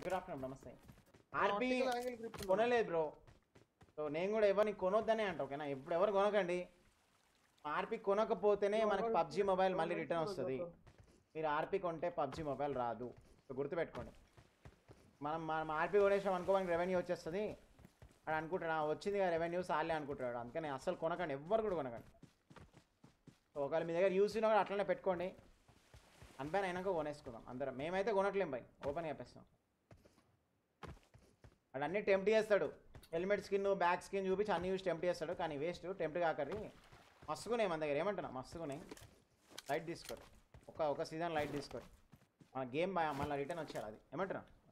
Good afternoon నమస్తే ఆర్పి Optical angle grip ఉంది. కొనలేదు బ్రో సో నేను కూడా ఎవరిని కొనొద్దనే అంట ఓకేనా ఇప్పుడు ఎవరు కొనకండి ఆర్పి కొనకపోతేనే మనకి పబ్జి మొబైల్ మళ్ళీ రిటర్న్ వస్తుంది మీరు ఆర్పి కొంటే పబ్జి మొబైల్ రాదు సో గుర్తుపెట్టుకోండి మనం మనం ఆర్పి కొనేసాం అనుకో మనకి రెవెన్యూ వచ్చేస్తుంది అని అనుకుంటాడు "ఆ, వచ్చింది కదా రెవెన్యూ సాలే అనుకుంటాడు అందుకని అస్సలు కొనకండి ఎవ్వరు కూడా కొనకండి సో ఒకవేళ మీ దగ్గర యూస్ ఉన్నా కూడా అట్లనే పెట్టుకోండి అన్బ్యాన్ అయినాక కొనేసుకుందాం అందరం మేమైతే కొనట్లేం బై ఓపెన్ చెప్పేస్తాం వాడు అన్ని టెంప్ట్ చేస్తాడు హెల్మెట్ స్కిన్ బ్యాక్ స్కిన్ చూపించి అన్ని చూసి టెంప్ట్ చేస్తాడు కానీ వేస్ట్ టెంప్ట్ కాకరి మస్తుకున్నాయి మన దగ్గర ఏమంటున్నా మస్తుకున్నాయి లైట్ తీసుకోరు ఒక ఒక సీజన్ లైట్ తీసుకోరు మన గేమ్ మళ్ళీ రిటర్న్ వచ్చాడు అది ఏమంటున్నా